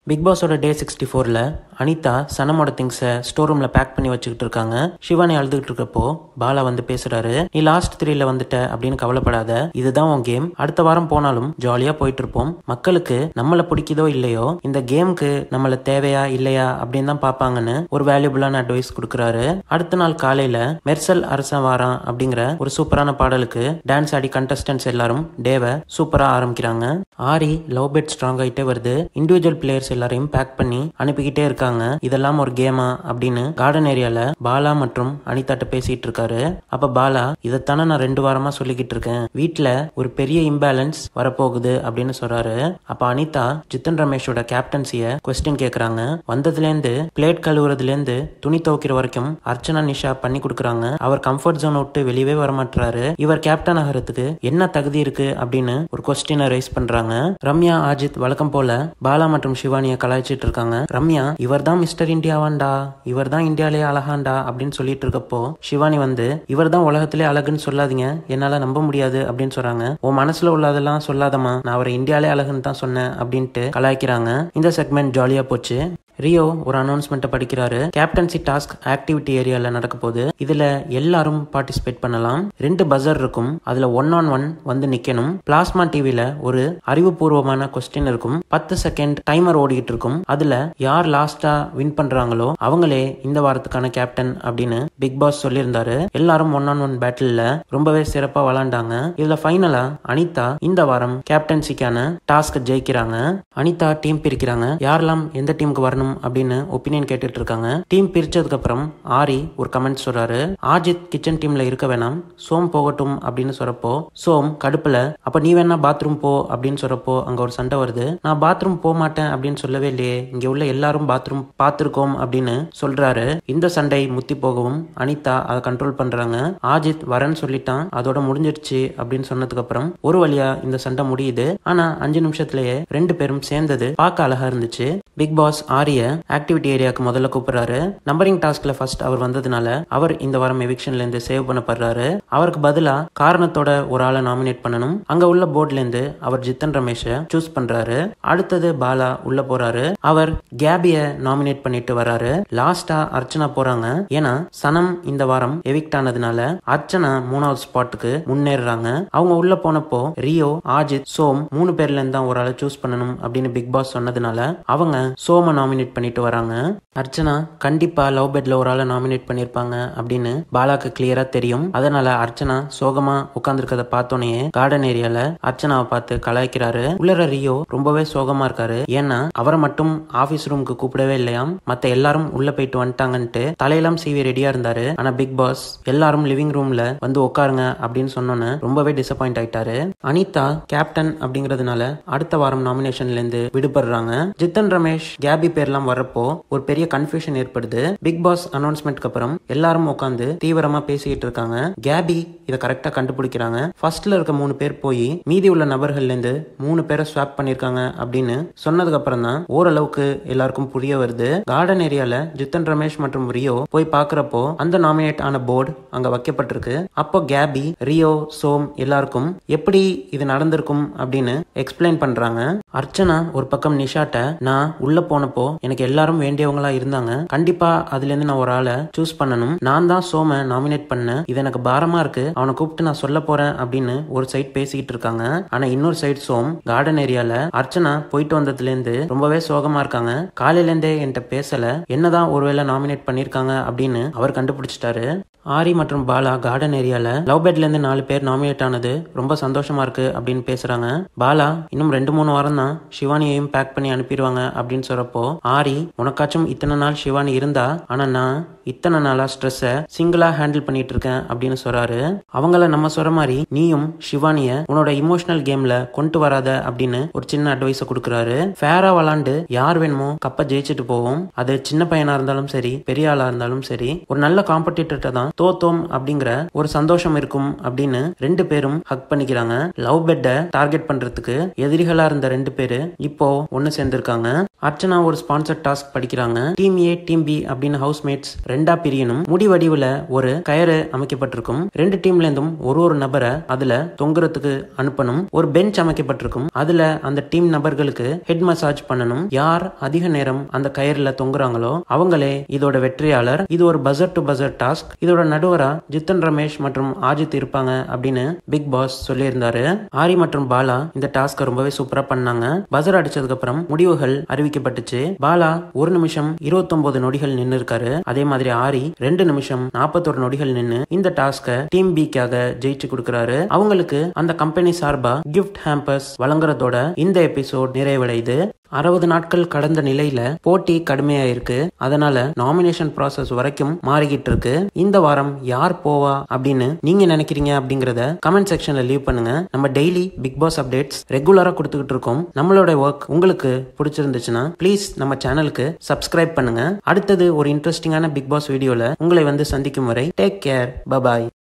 big பாஸோட டே sixty ஃபோரில் அனிதா சனமோட திங்ஸை store ரூமில் பேக் பண்ணி வச்சுக்கிட்டு இருக்காங்க சிவானி அழுதுகிட்டு இருக்கப்போ பாலா வந்து பேசுறாரு நீ லாஸ்ட் த்ரீல வந்துட்ட அப்படின்னு கவலைப்படாத இதுதான் உன் கேம் அடுத்த வாரம் போனாலும் ஜாலியாக போயிட்டு இருப்போம் மக்களுக்கு நம்மளை பிடிக்குதோ இல்லையோ இந்த கேமுக்கு நம்மளை தேவையா இல்லையா அப்படின்னு தான் பார்ப்பாங்கன்னு ஒரு வேல்யூபிளான அட்வைஸ் கொடுக்குறாரு அடுத்த நாள் காலையில் மெர்சல் அரசன் வாரான் அப்படிங்கிற ஒரு சூப்பரான பாடலுக்கு டான்ஸ் ஆடி கண்டஸ்டன்ஸ் எல்லாரும் டேவை சூப்பராக ஆரம்பிக்கிறாங்க ஆரி லவ் பெட் ஸ்ட்ராங் ஆகிட்டே வருது இண்டிவிஜுவல் பிளேயர்ஸ் எல்லாரையும் பேக் பண்ணி அனுப்பிக்கிட்டே இருக்காங்க இதெல்லாம் ஒரு கேமா அப்படின்னு கார்டன் ஏரியால பாலா மற்றும் அனிதாட்ட பேசிட்டு இருக்காரு அப்ப பாலா இதைத்தானே நான் ரெண்டு வாரமா சொல்லிக்கிட்டு இருக்கேன் வீட்ல ஒரு பெரிய இம்பேலன்ஸ் வரப்போகுது அப்படின்னு சொல்றாரு அப்ப அனிதா ஜித்தன் ரமேஷோட கேப்டன்சிய கொஸ்டின் கேக்குறாங்க வந்ததுல இருந்து பிளேட் கழுவுறதுல இருந்து துணி துவைக்கிற வரைக்கும் அர்ச்சனா நிஷா பண்ணி கொடுக்குறாங்க அவர் கம்ஃபர்ட் ஜோன் விட்டு வெளியவே வரமாட்டாரு இவர் கேப்டன் ஆகிறதுக்கு என்ன தகுதி இருக்கு அப்படின்னு ஒரு கொஸ்டினை ரைஸ் பண்றாங்க ரம்யா அஜித் வழக்கம் போல பாலா மற்றும் சிவானிய கலாய்ச்சிட்டு இருக்காங்க ரம்யா இவர் தான் மிஸ்டர் இந்தியாவாண்டா இவர் தான் இந்தியாலே அழகாண்டா அப்படின்னு சொல்லிட்டு இருக்கப்போ சிவானி வந்து இவர் தான் உலகத்திலே அழகுன்னு சொல்லாதீங்க என்னால நம்ப முடியாது அப்படின்னு சொல்றாங்க உன் மனசுல உள்ளதெல்லாம் சொல்லாதம்மா நான் அவரை இந்தியாலே அழகுன்னு தான் சொன்னேன் அப்படின்ட்டு கலாய்க்கிறாங்க இந்த செக்மெண்ட் ஜாலியா போச்சு ரியோ ஒரு அனௌன்ஸ்மெண்ட்டை படிக்கிறாரு கேப்டன்சி டாஸ்க் ஆக்டிவிட்டி ஏரியாவில் நடக்க போகுது இதுல எல்லாரும் பார்ட்டிசிபேட் பண்ணலாம் ரெண்டு பஸர் இருக்கும் அதுல ஒன் ஆன் ஒன் வந்து நிக்கணும் பிளாஸ்மா டிவில ஒரு அறிவுபூர்வமான கொஸ்டின் இருக்கும் பத்து செகண்ட் டைமர் ஓடிக்கிட்டு இருக்கும் அதுல யார் லாஸ்டா வின் பண்றாங்களோ அவங்களே இந்த வாரத்துக்கான கேப்டன் அப்படின்னு பிக் பாஸ் சொல்லியிருந்தாரு எல்லாரும் ஒன் ஆன் ஒன் பேட்டில்ல ரொம்பவே சிறப்பா விளாண்டாங்க இதுல ஃபைனலா அனிதா இந்த வாரம் கேப்டன்சிக்கான டாஸ்க் ஜெயிக்கிறாங்க அனிதா டீம் பிரிக்கிறாங்க யாரெல்லாம் எந்த டீமுக்கு வரணும் அப்படின்னு ஒப்பீனியன் கேட்டுட்டு இருக்காங்க டீம் பிரிச்சதுக்கு அப்புறம் ஆரி ஒரு கமெண்ட் சொல்றாரு ஆஜித் கிச்சன் டீம்ல இருக்க வேணாம் சோம் போகட்டும் அப்படின்னு சொல்றப்போ சோம் கடுப்புல அப்ப நீ வேணா பாத்ரூம் போ அப்படின்னு சொல்றப்போ அங்க ஒரு சண்டை வருது நான் பாத்ரூம் போக மாட்டேன் அப்படின்னு சொல்லவே இல்லையே இங்க உள்ள எல்லாரும் பாத்ரூம் பார்த்திருக்கோம் அப்படின்னு சொல்றாரு இந்த சண்டை முத்தி போகவும் அனிதா அதை கண்ட்ரோல் பண்றாங்க ஆஜித் வரேன்னு சொல்லிட்டான் அதோட முடிஞ்சிருச்சு அப்படின்னு சொன்னதுக்கு அப்புறம் ஒரு வழியா இந்த சண்டை முடியுது ஆனா அஞ்சு நிமிஷத்துலயே ரெண்டு பேரும் சேர்ந்தது பார்க்க அழகா இருந்துச்சு பிக் பாஸ் ஆரிய ஆக்டிவிட்டி ஏரியாவுக்கு முதல்ல கூப்பிடுறாரு நம்பரிங் டாஸ்க்ல ஃபர்ஸ்ட் அவர் வந்ததுனால அவர் இந்த வாரம் எவிக்ஷன்ல இருந்து சேவ் பண்ணப்படுறாரு அவருக்கு பதிலா காரணத்தோட ஒரு ஆளை நாமினேட் பண்ணணும் அங்க உள்ள போர்ட்ல இருந்து அவர் ஜித்தன் ரமேஷை சூஸ் பண்றாரு அடுத்தது பாலா உள்ள போறாரு அவர் கேபிய நாமினேட் பண்ணிட்டு வராரு லாஸ்டா அர்ச்சனா போறாங்க ஏன்னா சனம் இந்த வாரம் எவிக்ட் ஆனதுனால அர்ச்சனா மூணாவது ஸ்பாட்டுக்கு முன்னேறாங்க அவங்க உள்ள போனப்போ ரியோ ஆஜித் சோம் மூணு பேர்ல இருந்து தான் ஒரு ஆளை சூஸ் பண்ணணும் அப்படின்னு பிக் பாஸ் சொன்னதுனால அவங்க சோம நாமினேட் பண்ணிட்டு வராங்க அர்ச்சனா கண்டிப்பா லவ் பெட்ல ஒரு ஆளை நாமினேட் பண்ணிருப்பாங்க அப்படின்னு பாலாக்கு கிளியரா தெரியும் அதனால அர்ச்சனா சோகமா உட்கார்ந்துருக்கத பார்த்தோன்னே கார்டன் ஏரியால அர்ச்சனாவை பார்த்து கலாய்க்கிறாரு உள்ளர ரியோ ரொம்பவே சோகமா இருக்காரு ஏன்னா அவரை மட்டும் ஆபீஸ் ரூமுக்கு கூப்பிடவே இல்லையாம் மத்த எல்லாரும் உள்ள போயிட்டு வந்துட்டாங்கன்ட்டு தலையெல்லாம் சீவி ரெடியா இருந்தாரு ஆனா பிக் பாஸ் எல்லாரும் லிவிங் ரூம்ல வந்து உட்காருங்க அப்படின்னு சொன்னோன்னு ரொம்பவே டிசப்பாயிண்ட் ஆயிட்டாரு அனிதா கேப்டன் அப்படிங்கறதுனால அடுத்த வாரம் நாமினேஷன்ல இருந்து விடுபடுறாங்க ஜித்தன் ரமேஷ் கேபி பேர்லாம் வரப்போ ஒரு பெரிய கன்ஃபியூஷன் ஏற்படுது பிக் பாஸ் அனௌன்ஸ்மெண்ட்க்கு அப்புறம் எல்லாரும் உட்காந்து தீவிரமா பேசிக்கிட்டு இருக்காங்க கேபி இதை கரெக்டா கண்டுபிடிக்கிறாங்க ஃபர்ஸ்ட்ல இருக்க மூணு பேர் போய் மீதி உள்ள நபர்கள்ல இருந்து மூணு பேரை ஸ்வாப் பண்ணிருக்காங்க அப்படின்னு சொன்னதுக்கு அப்புறம் தான் ஓரளவுக்கு எல்லாருக்கும் புரிய வருது கார்டன் ஏரியால ஜித்தன் ரமேஷ் மற்றும் ரியோ போய் பாக்குறப்போ அந்த நாமினேட் ஆன போர்டு அங்க வைக்கப்பட்டிருக்கு அப்போ கேபி ரியோ சோம் எல்லாருக்கும் எப்படி இது நடந்திருக்கும் அப்படின்னு எக்ஸ்பிளைன் பண்றாங்க அர்ச்சனா ஒரு பக்கம் நிஷாட்ட நான் உள்ள போனப்போ எனக்கு எல்லாரும் வேண்டியவங்களா இருந்தாங்க கண்டிப்பா அதுல இருந்து நான் ஒரு ஆளை சூஸ் பண்ணணும் நான் தான் சோம நாமினேட் பண்ணேன் இது எனக்கு பாரமா இருக்கு அவனை கூப்பிட்டு நான் சொல்ல போறேன் அப்படின்னு ஒரு சைட் பேசிக்கிட்டு இருக்காங்க ஆனா இன்னொரு சைடு சோம் கார்டன் ஏரியால அர்ச்சனா போயிட்டு வந்ததுல இருந்து ரொம்பவே சோகமா இருக்காங்க காலையில இருந்தே என்கிட்ட பேசல என்னதான் ஒருவேளை நாமினேட் பண்ணிருக்காங்க அப்படின்னு அவர் கண்டுபிடிச்சிட்டாரு ஆரி மற்றும் பாலா கார்டன் ஏரியால லவ் பெட்ல இருந்து நாலு பேர் நாமினேட் ஆனது ரொம்ப சந்தோஷமா இருக்கு அப்படின்னு பேசுறாங்க பாலா இன்னும் ரெண்டு மூணு வாரம் தான் சிவானியையும் பேக் பண்ணி அனுப்பிடுவாங்க அப்படின்னு சொல்றப்போ ஆரி உனக்காச்சும் இத்தனை நாள் சிவானி இருந்தா ஆனா நான் இத்தனை நாளா ஸ்ட்ரெஸ்ஸை சிங்கிளா ஹேண்டில் பண்ணிட்டு இருக்கேன் அப்படின்னு சொல்றாரு அவங்கள நம்ம சொல்ற மாதிரி நீயும் சிவானிய உன்னோட இமோஷனல் கேம்ல கொண்டு வராத அப்படின்னு ஒரு சின்ன அட்வைஸ கொடுக்குறாரு ஃபேரா விளாண்டு யார் வேணுமோ கப்ப ஜெயிச்சுட்டு போவோம் அது சின்ன பையனா இருந்தாலும் சரி பெரிய ஆளா இருந்தாலும் சரி ஒரு நல்ல காம்படிட்டர்கிட்ட தான் தோத்தோம் அப்படிங்கிற ஒரு சந்தோஷம் இருக்கும் அப்படின்னு ரெண்டு பேரும் ஹக் பண்ணிக்கிறாங்க லவ் பெட்டை டார்கெட் பண்றதுக்கு எதிரிகளா இருந்த ரெண்டு பேரு இப்போ ஒன்னு சேர்ந்திருக்காங்க அர்ச்சனா ஒரு ஸ்பான்சர் டாஸ்க் படிக்கிறாங்க டீம் ஏ டீம் பி அப்படின்னு ஹவுஸ்மேட்ஸ் ரெண்டு ரெண்டா பிரியணும் முடி வடிவுல ஒரு கயறு அமைக்கப்பட்டிருக்கும் ரெண்டு டீம்ல இருந்தும் ஒரு ஒரு நபரை அதுல தொங்குறதுக்கு அனுப்பணும் ஒரு பெஞ்ச் அமைக்கப்பட்டிருக்கும் அதுல அந்த டீம் நபர்களுக்கு ஹெட் மசாஜ் பண்ணணும் யார் அதிக நேரம் அந்த கயிறுல தொங்குறாங்களோ அவங்களே இதோட வெற்றியாளர் இது ஒரு பசர் டு பசர் டாஸ்க் இதோட நடுவரா ஜித்தன் ரமேஷ் மற்றும் ஆஜித் இருப்பாங்க அப்படின்னு பிக் பாஸ் சொல்லியிருந்தாரு ஆரி மற்றும் பாலா இந்த டாஸ்க்கை ரொம்பவே சூப்பரா பண்ணாங்க பசர் அடிச்சதுக்கு அப்புறம் முடிவுகள் அறிவிக்கப்பட்டுச்சு பாலா ஒரு நிமிஷம் இருபத்தொன்பது நொடிகள் நின்று இருக்காரு அதே மாதிரி ஆரி ரெண்டு நிமிஷம் நாற்பத்தொரு நொடிகள் நின்று இந்த டாஸ்கை டீம் பிக்காக ஜெயிச்சு கொடுக்கறாரு அவங்களுக்கு அந்த கம்பெனி சார்பா கிஃப்ட் ஹேம்பர்ஸ் வழங்குறதோட இந்த எபிசோட் நிறைவடையுது அறுபது நாட்கள் கடந்த நிலையில போட்டி கடுமையா இருக்கு அதனால நாமினேஷன் ப்ராசஸ் வரைக்கும் மாறிக்கிட்டு இருக்கு இந்த வாரம் யார் போவா அப்படின்னு நீங்க நினைக்கிறீங்க அப்படிங்கறத கமெண்ட் செக்ஷன்ல லீவ் பண்ணுங்க நம்ம டெய்லி பிக் பாஸ் அப்டேட்ஸ் ரெகுலரா கொடுத்துக்கிட்டு இருக்கோம் நம்மளோட ஒர்க் உங்களுக்கு பிடிச்சிருந்துச்சுன்னா ப்ளீஸ் நம்ம சேனலுக்கு சப்ஸ்கிரைப் பண்ணுங்க அடுத்தது ஒரு இன்ட்ரெஸ்டிங்கான பிக் பாஸ் வீடியோல உங்களை வந்து சந்திக்கும் வரை டேக் கேர் பபாய்